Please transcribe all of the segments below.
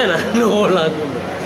అంతేనా నువ్వు నాకు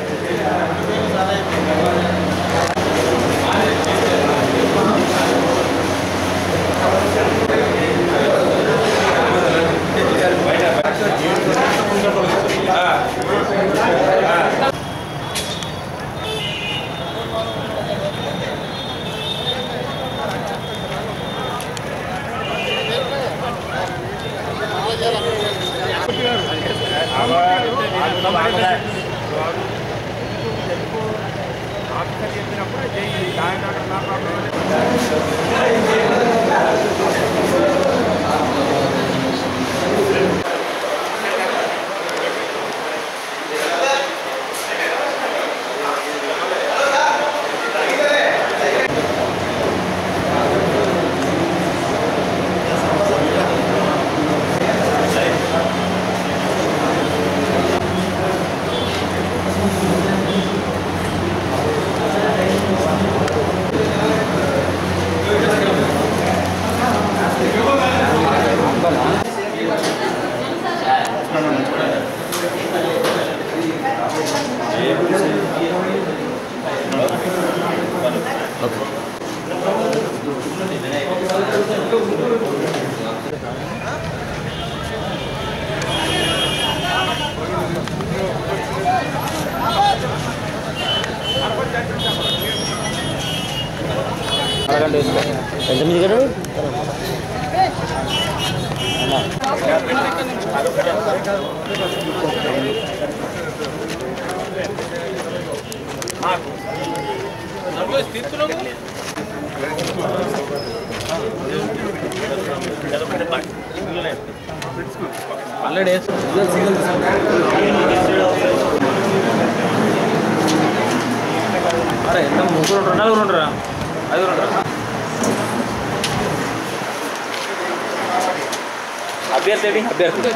ఎంత మంది కదా ఆల్రెడీ అరే ఎంత ముగ్గురు ఉంటారు నలుగురు ఉంటారా ఐదుగురు ఉంటారా అభ్యర్థి ఏంటి అభ్యర్థి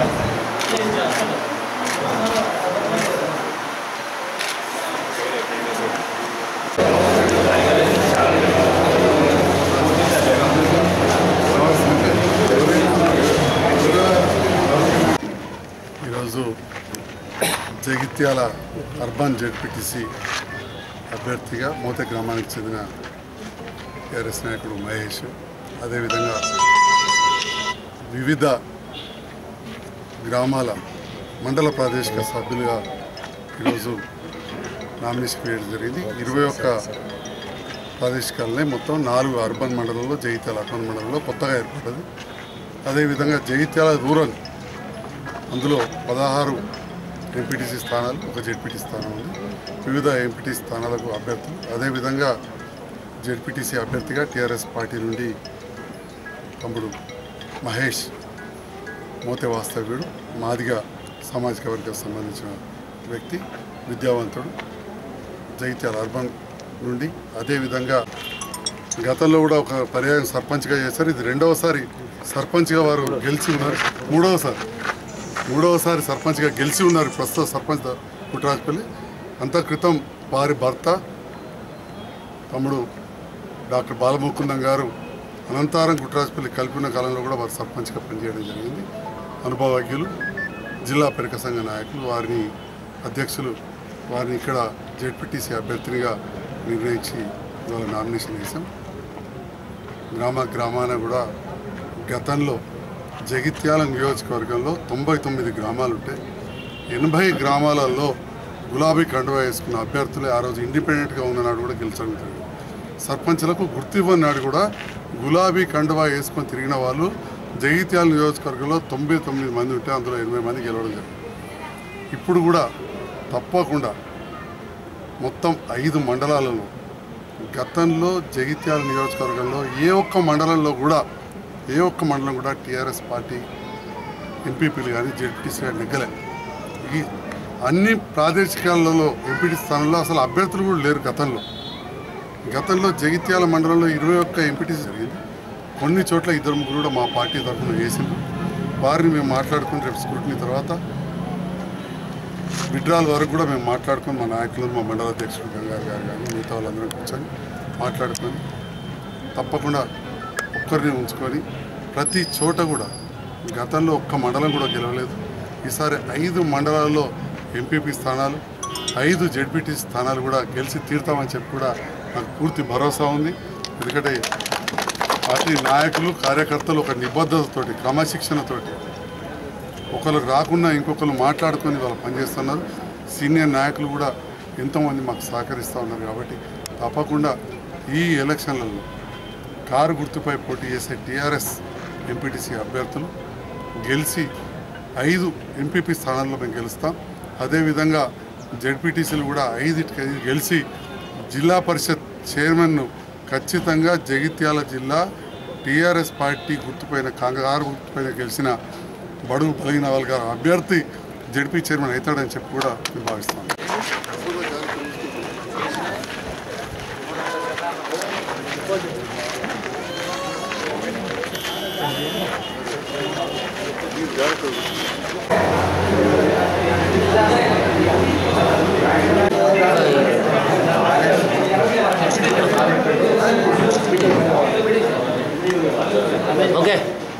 ఈరోజు జగిత్యాల అర్బన్ జెడ్పీటీసీ అభ్యర్థిగా మోతే గ్రామానికి చెందిన టీఆర్ఎస్ నాయకుడు మహేష్ అదేవిధంగా వివిధ గ్రామాల మండల ప్రాదేశిక సభ్యులుగా ఈరోజు నామినేషన్ వేయడం జరిగింది ఇరవై ఒక్క ప్రాదేశికాలనే మొత్తం నాలుగు అర్బన్ మండలంలో జగిత్యాల అర్బన్ మండలంలో కొత్తగా ఏర్పడ్డది అదేవిధంగా జగిత్యాల రూరల్ అందులో పదహారు ఎంపీటీసీ స్థానాలు ఒక జెడ్పీటీ స్థానం ఉంది వివిధ ఎంపీటీ స్థానాలకు అభ్యర్థులు అదేవిధంగా జెడ్పీటీసీ అభ్యర్థిగా టీఆర్ఎస్ పార్టీ నుండి తమ్ముడు మహేష్ మోతే వాస్తవ్యుడు మాదిగ సామాజిక వర్గానికి సంబంధించిన వ్యక్తి విద్యావంతుడు జగిత్యాల అర్బన్ నుండి అదేవిధంగా గతంలో కూడా ఒక పర్యాయం సర్పంచ్గా చేశారు ఇది రెండవసారి సర్పంచ్గా వారు గెలిచి ఉన్నారు మూడవసారి మూడవసారి సర్పంచ్గా గెలిచి ఉన్నారు ప్రస్తుత సర్పంచ్ పుట్టరాజపల్లి అంత క్రితం వారి భర్త తమ్ముడు డాక్టర్ బాలముకుందం గారు అనంతారం గుట్రాజపల్లి కలిపిన కాలంలో కూడా వారు సర్పంచ్గా పనిచేయడం జరిగింది అనుభవజ్ఞులు జిల్లా పరిక సంఘ నాయకులు వారిని అధ్యక్షులు వారిని ఇక్కడ జెడ్పీటీసీ అభ్యర్థినిగా నిర్ణయించి ఇవాళ నామినేషన్ వేశాం గ్రామ గ్రామాన కూడా గతంలో జగిత్యాల నియోజకవర్గంలో తొంభై తొమ్మిది గ్రామాలు ఉంటాయి ఎనభై గ్రామాలలో గులాబీ కండువా వేసుకున్న అభ్యర్థులే ఆ రోజు ఇండిపెండెంట్గా ఉన్ననాడు కూడా గెలిచడం జరిగింది సర్పంచ్లకు గుర్తు ఇవ్వని నాడు కూడా గులాబీ కండువా వేసుకొని తిరిగిన వాళ్ళు జగిత్యాల నియోజకవర్గంలో తొంభై తొమ్మిది మంది ఉంటే అందులో ఎనభై మంది గెలవడం జరిగింది ఇప్పుడు కూడా తప్పకుండా మొత్తం ఐదు మండలాలలో గతంలో జగిత్యాల నియోజకవర్గంలో ఏ ఒక్క మండలంలో కూడా ఏ ఒక్క మండలం కూడా టీఆర్ఎస్ పార్టీ ఎంపీపీలు కానీ జెడ్పీటీసీ కానీ నెగ్గలే ఈ అన్ని ప్రాదేశికాలలో ఎంపీటీ స్థానంలో అసలు అభ్యర్థులు కూడా లేరు గతంలో గతంలో జగిత్యాల మండలంలో ఇరవై ఒక్క ఎంపీటీసీ జరిగింది కొన్ని చోట్ల ఇద్దరు ముగ్గురు కూడా మా పార్టీ తరఫున వేసిండ్రు వారిని మేము మాట్లాడుకుని రేపు స్క్రూటినీ తర్వాత విడ్రాల్ వరకు కూడా మేము మాట్లాడుకొని మా నాయకులు మా మండల అధ్యక్షుడు గంగారు గారు కానీ మిగతా వాళ్ళందరం కూర్చొని మాట్లాడుకొని తప్పకుండా ఒక్కరిని ఉంచుకొని ప్రతి చోట కూడా గతంలో ఒక్క మండలం కూడా గెలవలేదు ఈసారి ఐదు మండలాల్లో ఎంపీపీ స్థానాలు ఐదు జెడ్పీటీ స్థానాలు కూడా గెలిచి తీరుతామని చెప్పి కూడా నాకు పూర్తి భరోసా ఉంది ఎందుకంటే పార్టీ నాయకులు కార్యకర్తలు ఒక నిబద్ధతతోటి క్రమశిక్షణతోటి ఒకరు రాకుండా ఇంకొకరు మాట్లాడుకొని వాళ్ళు పనిచేస్తున్నారు సీనియర్ నాయకులు కూడా ఎంతోమంది మాకు సహకరిస్తూ ఉన్నారు కాబట్టి తప్పకుండా ఈ ఎలక్షన్లలో కారు గుర్తుపై పోటీ చేసే టీఆర్ఎస్ ఎంపీటీసీ అభ్యర్థులు గెలిచి ఐదు ఎంపీపీ స్థానాల్లో మేము గెలుస్తాం అదేవిధంగా జెడ్పీటీసీలు కూడా ఐదింటికి ఐదు గెలిచి జిల్లా పరిషత్ చైర్మన్ను ఖచ్చితంగా జగిత్యాల జిల్లా టీఆర్ఎస్ పార్టీ గుర్తుపైన కాంగారు గుర్తుపైన గెలిచిన బడుగు బలిగిన వాళ్ళ అభ్యర్థి జడ్పీ చైర్మన్ అవుతాడని చెప్పి కూడా మేము భావిస్తాం ఓకే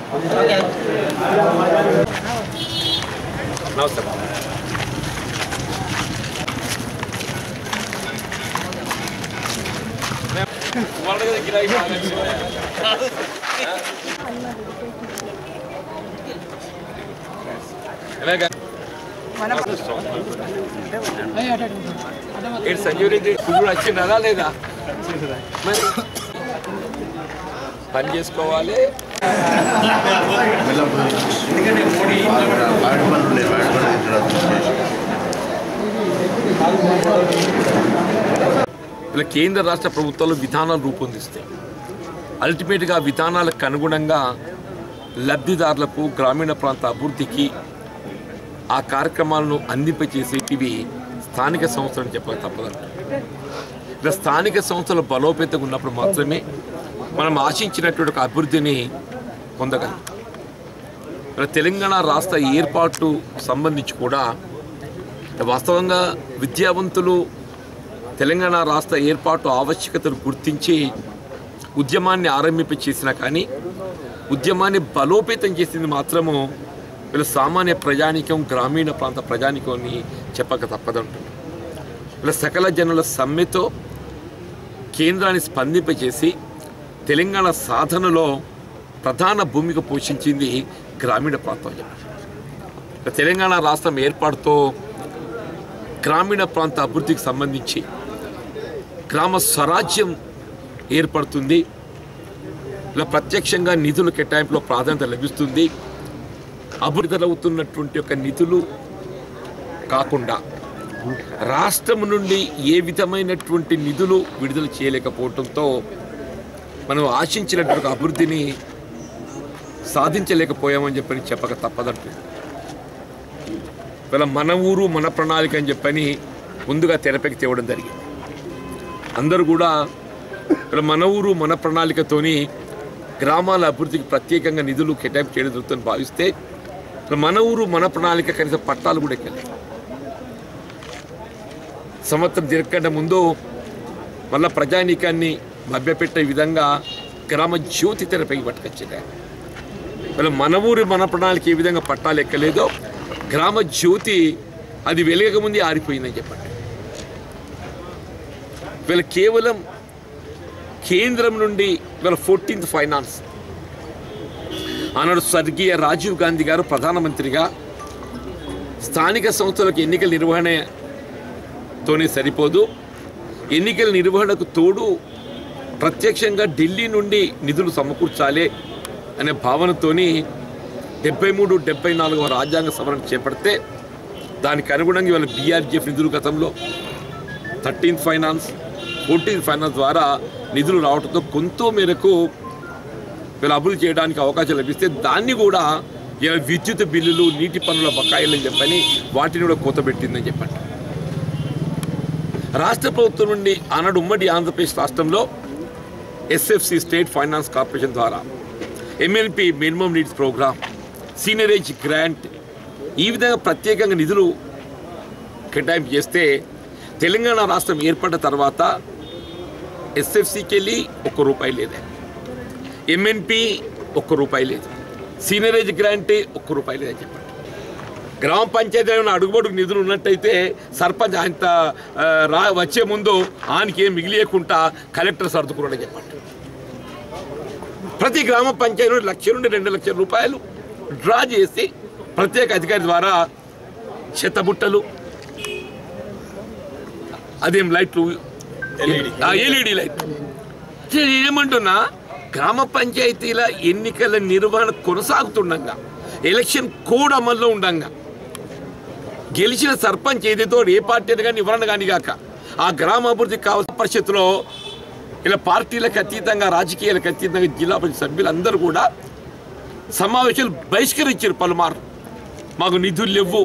నమస్తే ఏంటి సంజీవ్ రెడ్డి ఇప్పుడు వచ్చిందా లేదా మరి పని చేసుకోవాలి వాడి పనులు లేవు, వాడి పనులు ఇంట్రొడ్యూస్ చేసి ఇలా కేంద్ర రాష్ట్ర ప్రభుత్వాలు విధానాలు రూపొందిస్తాయి అల్టిమేట్గా ఆ విధానాలకు అనుగుణంగా లబ్ధిదారులకు గ్రామీణ ప్రాంత అభివృద్ధికి ఆ కార్యక్రమాలను అందింపచేసేటివి స్థానిక సంస్థలు చెప్పక తప్పదంట ఇలా స్థానిక సంస్థలు బలోపేతంగా ఉన్నప్పుడు మాత్రమే మనం ఆశించినటువంటి ఒక అభివృద్ధిని పొందగలం ఇలా తెలంగాణ రాష్ట్ర ఏర్పాటు సంబంధించి కూడా వాస్తవంగా విద్యావంతులు తెలంగాణ రాష్ట్ర ఏర్పాటు ఆవశ్యకతను గుర్తించి ఉద్యమాన్ని ఆరంభింప చేసినా కానీ ఉద్యమాన్ని బలోపేతం చేసింది మాత్రము వీళ్ళ సామాన్య ప్రజానికం గ్రామీణ ప్రాంత ప్రజానికం చెప్పక తప్పదంటుంది వీళ్ళ సకల జనుల సమ్మెతో కేంద్రాన్ని స్పందింపచేసి తెలంగాణ సాధనలో ప్రధాన భూమిక పోషించింది గ్రామీణ ప్రాంతం చెప్పాలి తెలంగాణ రాష్ట్రం ఏర్పాటుతో గ్రామీణ ప్రాంత అభివృద్ధికి సంబంధించి గ్రామ స్వరాజ్యం ఏర్పడుతుంది ఇలా ప్రత్యక్షంగా నిధుల కేటాయింపులో ప్రాధాన్యత లభిస్తుంది అభివృద్ధి ఒక నిధులు కాకుండా రాష్ట్రం నుండి ఏ విధమైనటువంటి నిధులు విడుదల చేయలేకపోవడంతో మనం ఆశించినటువంటి ఒక అభివృద్ధిని సాధించలేకపోయామని చెప్పని చెప్పక తప్పదంటుంది ఇవాళ మన ఊరు మన ప్రణాళిక అని చెప్పని ముందుగా తెరపైకి తేవడం జరిగింది అందరూ కూడా ఇవాళ మన ఊరు మన ప్రణాళికతోని గ్రామాల అభివృద్ధికి ప్రత్యేకంగా నిధులు కేటాయింపు చేయడం జరుగుతుందని భావిస్తే ఇవాళ మన ఊరు మన ప్రణాళిక కనీసం పట్టాలు కూడా ఎక్కలేదు సంవత్సరం తిరగకుండా ముందు మళ్ళా ప్రజానీకాన్ని మభ్యపెట్టే విధంగా గ్రామ జ్యోతి తెరపైకి పట్టుకొచ్చింది వీళ్ళ మన ఊరి మన ప్రణాళిక ఏ విధంగా పట్టాలు ఎక్కలేదో గ్రామ జ్యోతి అది వెలగకముందే ఆరిపోయిందని చెప్పండి వీళ్ళ కేవలం కేంద్రం నుండి వీళ్ళ ఫోర్టీన్త్ ఫైనాన్స్ ఆనాడు స్వర్గీయ రాజీవ్ గాంధీ గారు ప్రధానమంత్రిగా స్థానిక సంస్థలకు ఎన్నికల నిర్వహణతోనే సరిపోదు ఎన్నికల నిర్వహణకు తోడు ప్రత్యక్షంగా ఢిల్లీ నుండి నిధులు సమకూర్చాలి అనే భావనతోని డెబ్బై మూడు డెబ్బై నాలుగవ రాజ్యాంగ సవరణ చేపడితే దానికి అనుగుణంగా ఇవాళ బీఆర్జీఎఫ్ నిధులు గతంలో థర్టీన్త్ ఫైనాన్స్ ఫోర్టీన్త్ ఫైనాన్స్ ద్వారా నిధులు రావడంతో కొంత మేరకు వీళ్ళు అభివృద్ధి చేయడానికి అవకాశం లభిస్తే దాన్ని కూడా ఇలా విద్యుత్ బిల్లులు నీటి పన్నుల బకాయిలు అని చెప్పని వాటిని కూడా కోత పెట్టిందని చెప్పండి రాష్ట్ర ప్రభుత్వం నుండి ఆనాడు ఉమ్మడి ఆంధ్రప్రదేశ్ రాష్ట్రంలో ఎస్ఎఫ్సి స్టేట్ ఫైనాన్స్ కార్పొరేషన్ ద్వారా MLP minimum needs programme seigniorage grant ఈ విధంగా ప్రత్యేకంగా నిధులు కేటాయింపు చేస్తే తెలంగాణ రాష్ట్రం ఏర్పడిన తర్వాత ఎస్ఎఫ్సికి వెళ్ళి ఒక్క రూపాయి లేదే ఎంఎన్పి ఒక్క రూపాయి లేదు సీనియరేజ్ గ్రాంట్ ఒక్క రూపాయి లేదని చెప్పండి గ్రామ పంచాయతీ ఏమైనా అడుగుబడుకు నిధులు ఉన్నట్టయితే సర్పంచ్ ఆయన ఆ, రా వచ్చే ముందు ఆయనకి ఏం మిగిలియకుండా కలెక్టర్ సర్దుకున్నాడని చెప్పండి ప్రతి గ్రామ పంచాయతీ నుండి లక్ష నుండి రెండు లక్షల రూపాయలు డ్రా చేసి ప్రత్యేక అధికారి ద్వారా చెత్తబుట్టలు అదేం లైట్లు ఎల్ఈడి లైట్ నేను ఏమంటున్నా గ్రామ పంచాయతీల ఎన్నికల నిర్వహణ కొనసాగుతుండగా ఎలక్షన్ కోడ్ అమల్లో ఉండంగా గెలిచిన సర్పంచ్ ఏదైతే ఏ పార్టీ కానీ నివారణ కానీ కాక ఆ గ్రామాభివృద్ధికి కావాల్సిన పరిస్థితిలో ఇలా పార్టీలకు అతీతంగా రాజకీయాలకు అతీతంగా జిల్లా పరిషత్ సభ్యులందరూ కూడా సమావేశాలు బహిష్కరించారు పలుమార్లు మాకు నిధులు లేవు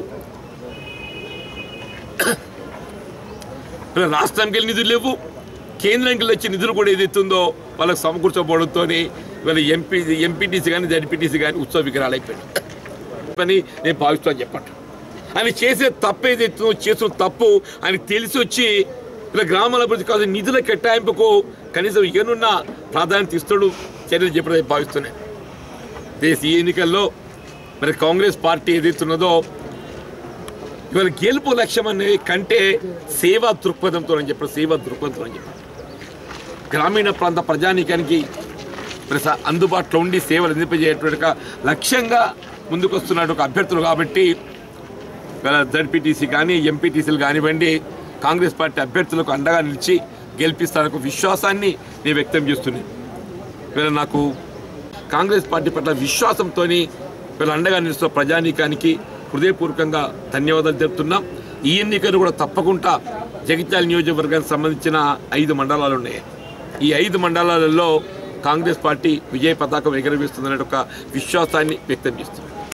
ఇలా రాష్ట్రానికి వెళ్ళి నిధులు లేవు కేంద్రానికి వెళ్ళి వచ్చే నిధులు కూడా ఏదైతుందో వాళ్ళకి సమకూర్చబడంతో వీళ్ళ ఎంపీ ఎంపీటీసీ కానీ జడ్పీటీసీ కానీ ఉత్సవ విగ్రహాలు అయిపోయాయి అని నేను భావిస్తాను చెప్పండి ఆయన చేసే తప్పు ఏదైతుందో చేసిన తప్పు ఆయన తెలిసి వచ్చి ఇలా గ్రామాల అభివృద్ధి కావాల్సిన నిధుల కేటాయింపుకు కనీసం ఇకనున్న ప్రాధాన్యత ఇస్తాడు చర్యలు చెప్పడం నేను భావిస్తున్నాను దేశీయ ఎన్నికల్లో మరి కాంగ్రెస్ పార్టీ ఏదైతున్నదో ఇవాళ గెలుపు లక్ష్యం అనేది కంటే సేవా దృక్పథంతో అని చెప్పారు సేవా దృక్పథంతో అని చెప్పారు గ్రామీణ ప్రాంత ప్రజానీకానికి మరి స- అందుబాటులో ఉండి సేవలు అందింపజేయటువంటి ఒక లక్ష్యంగా ముందుకు వస్తున్నట్టు ఒక అభ్యర్థులు కాబట్టి ఇవాళ జడ్పీటీసీ కానీ ఎంపీటీసీలు కానివ్వండి కాంగ్రెస్ పార్టీ అభ్యర్థులకు అండగా నిలిచి గెలిపిస్తారని విశ్వాసాన్ని నేను వ్యక్తం చేస్తున్నాను వీళ్ళ నాకు కాంగ్రెస్ పార్టీ పట్ల విశ్వాసంతో వీళ్ళ అండగా నిలుస్తున్న ప్రజానీకానికి హృదయపూర్వకంగా ధన్యవాదాలు చెప్తున్నాం ఈ ఎన్నికలు కూడా తప్పకుండా జగిత్యాల నియోజకవర్గానికి సంబంధించిన ఐదు మండలాలు ఉన్నాయి ఈ ఐదు మండలాలలో కాంగ్రెస్ పార్టీ విజయ పతాకం ఎగరవేస్తుందనే ఒక విశ్వాసాన్ని వ్యక్తం చేస్తుంది